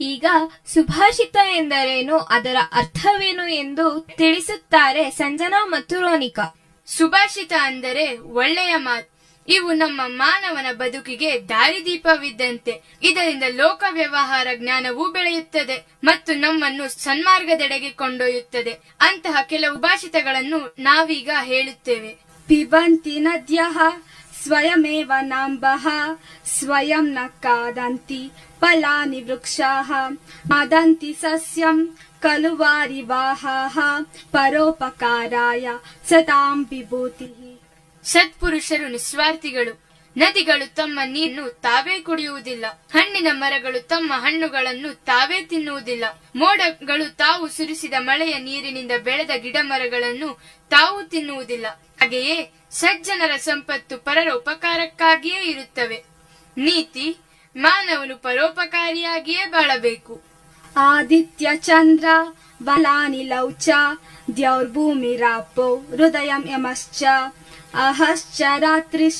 ಈಗ ಸುಭಾಷಿತ ಎಂದರೇನು ಅದರ ಅರ್ಥವೇನು ಎಂದು ತಿಳಿಸುತ್ತಾರೆ ಸಂಜನಾ ಮತ್ತು ರೋನಿಕಾ ಸುಭಾಷಿತ ಅಂದರೆ ಒಳ್ಳೆಯ ಮಾತು ಇವು ನಮ್ಮ ಮಾನವನ ಬದುಕಿಗೆ ದಾರಿದೀಪವಿದ್ದಂತೆ ಇದರಿಂದ ಲೋಕ ವ್ಯವಹಾರ ಜ್ಞಾನವೂ ಬೆಳೆಯುತ್ತದೆ ಮತ್ತು ನಮ್ಮನ್ನು ಸನ್ಮಾರ್ಗದೆಡೆಗೆ ಕೊಂಡೊಯ್ಯುತ್ತದೆ ಅಂತಹ ಕೆಲವು ಭಾಷಿತಗಳನ್ನು ನಾವೀಗ ಹೇಳುತ್ತೇವೆ पिबन्ति नद्यः स्वयमेव नाम्बः स्वयं न खादन्ति फलानि वृक्षाः खादन्ति सस्यम् खलु वारिवाहाः परोपकाराय सतां विभूतिः ಸತ್ಪುರುಷರು ನಿಸ್ವಾರ್ಥಿಗಳು ನದಿಗಳು ತಮ್ಮ ನೀರನ್ನು ತಾವೇ ಕುಡಿಯುವುದಿಲ್ಲ ಹಣ್ಣಿನ ಮರಗಳು ತಮ್ಮ ಹಣ್ಣುಗಳನ್ನು ತಾವೇ ತಿನ್ನುವುದಿಲ್ಲ ಮೋಡಗಳು ತಾವು ಸುರಿಸಿದ ಮಳೆಯ ನೀರಿನಿಂದ ಬೆಳೆದ ಗಿಡ ಮರಗಳನ್ನು ತಾವು ತಿನ್ನುವುದಿಲ್ಲ ಹಾಗೆಯೇ ಸಜ್ಜನರ ಸಂಪತ್ತು ಪರರ ಉಪಕಾರಕ್ಕಾಗಿಯೇ ಇರುತ್ತವೆ ನೀತಿ ಮಾನವನು ಪರೋಪಕಾರಿಯಾಗಿಯೇ ಬಾಳಬೇಕು आदित्य चन्द्र बलानि लौ च द्यौर्भूमिरापो हृदयं यमश्च अहश्च रात्रिश्च